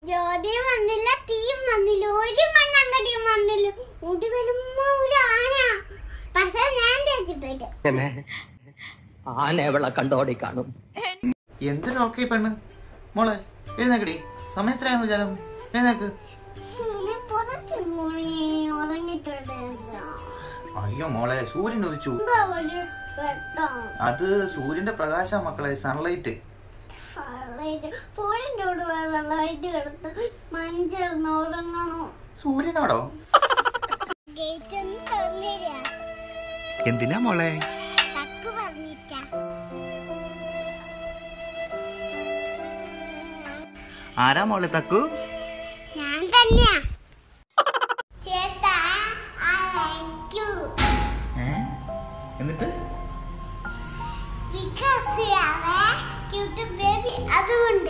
ജ്യോതിയും വന്നില്ല തീയും വന്നില്ല ഒരു മണ്ണങ്കടിയും വന്നില്ല മുടി വരുമ്പോ ഒരു ആന പക്ഷെ ഞാൻ തേച്ചിപ്പോയിട്ട് ആന എവളെ കണ്ടോടി കാണും എന്തൊരു ഉറക്ക പെണ്ണ് മോളെ എഴുന്നേക്കടി സമയത്രയായിരുന്നു ജലം എഴുന്നേക്ക് പുറത്ത് മോളി ഉറങ്ങിട്ടുണ്ട് എന്താ? അയ്യോ മോളെ സൂര്യൻ ഉദിച്ചു എന്താ ഒരു വെട്ടം അത് സൂര്യന്റെ പ്രകാശം മക്കളെ സൺലൈറ്റ് ഫോണിന്റെ കൂടെ വെള്ളമായിട്ട് കിടത്ത് മഞ്ചിറന്ന് ഉറങ്ങണോ സൂര്യനാടോ ഗേറ്റ് ഒന്നും തുറന്നില്ല എന്തിനാ മോളെ തക്ക് പറഞ്ഞിട്ടാ ആരാ മോളെ തക്കു ഞാൻ തന്നെയാ ചേട്ടാ I like you ഏ? എന്നിട്ട് because you are a cute baby അതുകൊണ്ട്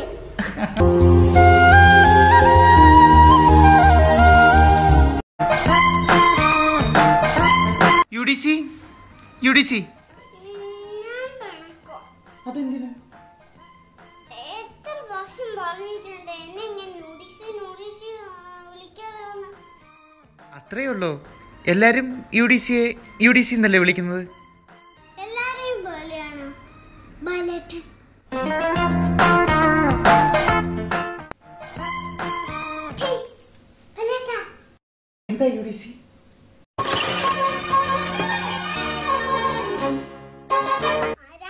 U D C U D C ഞാൻ പിണക്കോ അതെന്തിനാ എത്ര പ്രാവശ്യം പറഞ്ഞിട്ടുണ്ട് എന്നെ ഇങ്ങനെ നൂഡിൽസ് നൂഡിൽസ് വിളിക്കാറാണ് അത്രേ ഉള്ളൂ എല്ലാരും യു ഡി സിയെ യു ഡി സി എന്നല്ലേ വിളിക്കുന്നത് എല്ലാരെയും പോലെയാണ് ബലറ്റ് എന്താ യു ഡി സി ആരാ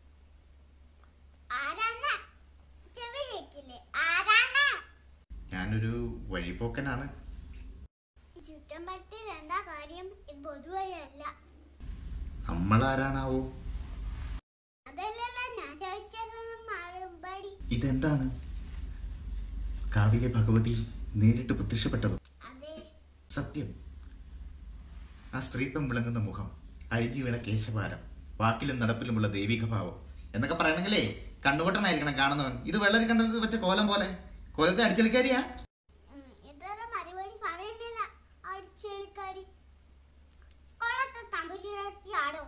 ആരാണ് ചെവി കേക്കില്ലേ ആരാണ് ഞാനൊരു വഴിപോക്കനാണ് ചുറ്റം പറ്റി എന്താ കാര്യം ഇത് പൊതുവെയല്ല നമ്മളാരാണാവോ അതല്ലല്ലോ ഞാൻ ചോദിച്ചത് മറുപടി ഇതെന്താണ് കാവിലെ ഭഗവതി നേരിട്ട് പ്രത്യക്ഷപ്പെട്ടത് അതെ സത്യം ആ സ്ത്രീത്വം വിളങ്ങുന്ന മുഖം അഴിഞ്ഞു വീണ കേശഭാരം വാക്കിലും നടപ്പിലുമുള്ള ദൈവിക ഭാവം എന്നൊക്കെ പറയണെങ്കിലേ കണ്ണുകൊട്ടനായിരിക്കണം കാണുന്നവൻ ഇത് വെള്ളരി കണ്ടത് വെച്ച കോലം പോലെ കോലത്തെ അടിച്ചളിക്കാരിയാ ഉം, ഇതൊരു മറുപടി പറയുന്നില്ല അടിച്ചെളിക്കാരി കൊള്ളത്തെ തമ്പുരാട്ടി ആടോ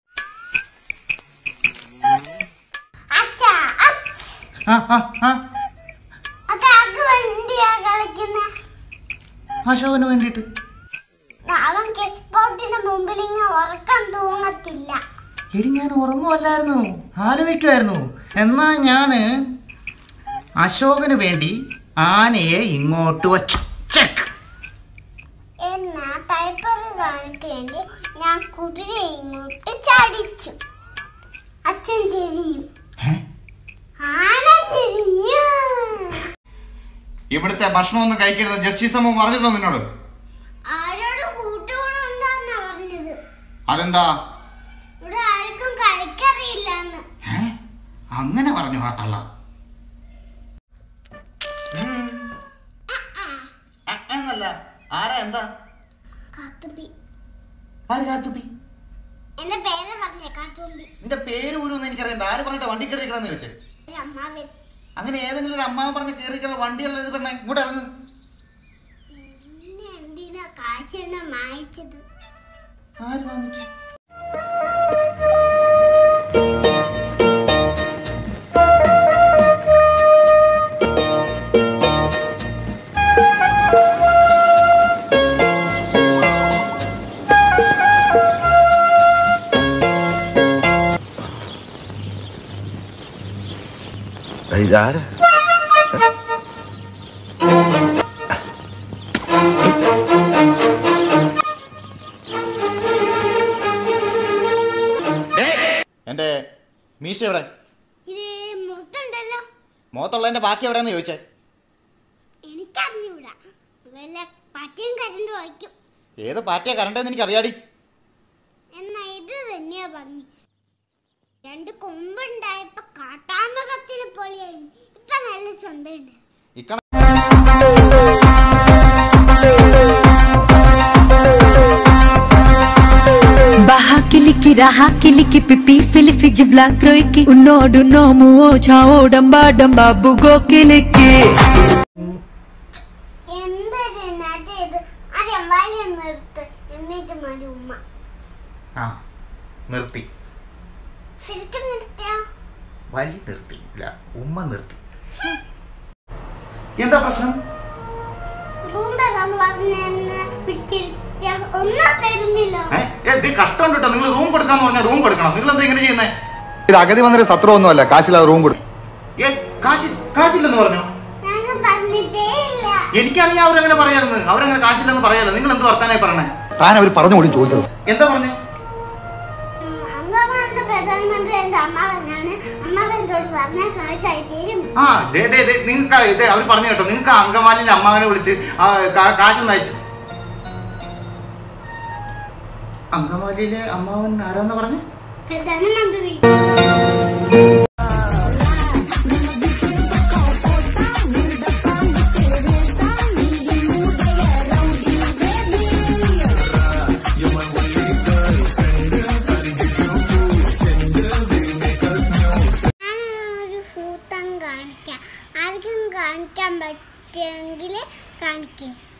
അച്ഛാ അച്ഛ്. ആ, ആ, ആ. അത് അഗ് വണ്ടിയാ കളിക്കുന്നെ അശോകന് വേണ്ടിയിട്ട് അവൻ കെസ്പോട്ടിന് മുമ്പിൽ ഇങ്ങനെ ഉറക്കം തൂങ്ങത്തില്ല എടി ഞാൻ ഉറങ്ങുമല്ലായിരുന്നു ആലോചിക്കുമായിരുന്നു എന്നാ ഞാന് അശോകന് വേണ്ടി ആനയെ ഇങ്ങോട്ട് വച്ചു ചെക്ക് എന്നാ ടൈപ്പറുകാർക്ക് വേണ്ടി ഞാൻ കുതിര ഇങ്ങോട്ട് ചടിച്ചു അച്ഛൻ ചെരിഞ്ഞു ആന ചെരിഞ്ഞു ഇവിടുത്തെ ഭക്ഷണമൊന്നും കഴിക്കരുത് ജസ്റ്റിസ് അമ്മ പറഞ്ഞിട്ടുണ്ടോ നിന്നോട് ആരോടും കൂട്ടുകൂടുണ്ടാന്നാ പറഞ്ഞത് അതെന്താ ഇവിടെ ആർക്കും കളിക്കറിയില്ലെന്ന് ഏ? അങ്ങനെ പറഞ്ഞു ആ തള്ള എന്നല്ല ആരാ എന്താ കാത്തുമ്പി ആര് കാത്തുപ്പി എന്റെ പേര് പറഞ്ഞേ കാത്തുമ്പി നിന്റെ പേര് ഊരൊന്നും എനിക്കറിയണ്ട ആര് പറഞ്ഞിട്ട് വണ്ടി കയറിക്കണമെന്ന് ചോദിച്ചേ ഒരു അമ്മാവൻ അങ്ങനെ ഏതെങ്കിലും ഒരു അമ്മാവൻ പറഞ്ഞ് കയറിക്കുള്ള വണ്ടിയല്ല ഇത് പറഞ്ഞ ഇങ്ങോട്ട് ഇറങ്ങും പിന്നെ എന്തിനാ കാശെണ്ണ മായച്ചത് ആര് വാങ്ങിച്ചു ഇതാരാ എന്റെ മീശ എവിടെ ഇത് മുത്തുണ്ടല്ലോ മുഖത്തുള്ളതിന്റെ ബാക്കി എവിടെയെന്ന് ചോദിച്ചേ എനിക്കറിഞ്ഞൂടാ വല്ല പട്ടിയും കരണ്ട് വയ്ക്കും ഏത് പാർട്ടിയാ കറണ്ടെന്ന് എനിക്ക് അറിയാടി എന്നാ ഇത് തന്നെയാ ഭംഗി രണ്ട് കൊമ്പുണ്ടായപ്പോ കാട്ടാമൃഗത്തിനെ പോലെയായി ഇപ്പൊ നല്ല സ്വന്തമുണ്ട് ഇക്കണ ബഹാ കിലിക്കി രഹാ കിലിക്കി പിപ്പി ഫിലിഫി ജിബ്ല ക്രോയ്ക്ക് ഉന്നോട് നോമുവോ ചാവോ ഡംബാ ഡംബാ ബുഗോ കിലിക്കി എന്തൊരു നജ ഇത് അറിയാം വലിയ നിർത്ത് എന്നിട്ട് മതി ഉമ്മ ആ നിർത്തി ശരിക്കും നിർത്തിയോ വലി നിർത്തി ഇല്ല ഉമ്മ നിർത്തി എന്താ പ്രശ്നം റൂം തരാന്ന് പറഞ്ഞ് എന്നെ പിടിച്ചിരുത്തിയ ഒന്നും തരുന്നില്ല ഏ, ഏ, ഇത് കഷ്ടം കേട്ടോ നിങ്ങൾ റൂം കൊടുക്കാന്ന് പറഞ്ഞാൽ റൂം കൊടുക്കണം നിങ്ങൾ എന്താ ഇങ്ങനെ ചെയ്യുന്നേ ഇത് അഗതി വന്നൊരു സത്രം ഒന്നുമല്ല കാശില്ലാതെ റൂം കൊടുക്കും ഏ കാശ് കാശില്ലെന്ന് പറഞ്ഞോ ഞങ്ങൾ പറഞ്ഞിട്ടേ ഇല്ല എനിക്കറിയാം അവരങ്ങനെ പറയാമെന്ന് അവരങ്ങനെ കാശില്ലെന്ന് പറയാലോ നിങ്ങൾ എന്ത് വർത്താനായി പറഞ്ഞേ താൻ അവർ പറഞ്ഞു കൂടി ചോദിക്കണം എന്താ പറഞ്ഞേ ഉം, അങ്കമാലിന്റെ പ്രധാനമന്ത്രി എന്റെ അമ്മാവനാണ് അമ്മാവൻ എന്നോട് പറഞ്ഞ കാശായി തീരും ആ ദേ ദേ ദേ നിങ്ങൾക്ക് ഇത് അവർ പറഞ്ഞു കേട്ടോ നിങ്ങൾക്ക് അങ്കമാലിന്റെ അമ്മാവനെ വിളിച്ച് ആ, കാ- കാശൊന്ന് അയച്ചു അങ്കമാലിയിലെ അമ്മാവൻ ആരാന്ന് പറഞ്ഞേ പ്രധാനമന്ത്രി ഞാനൊരു ഭൂതം കാണിക്കാം ആർക്കും കാണിക്കാൻ പറ്റുമെങ്കിൽ കാണിക്കേ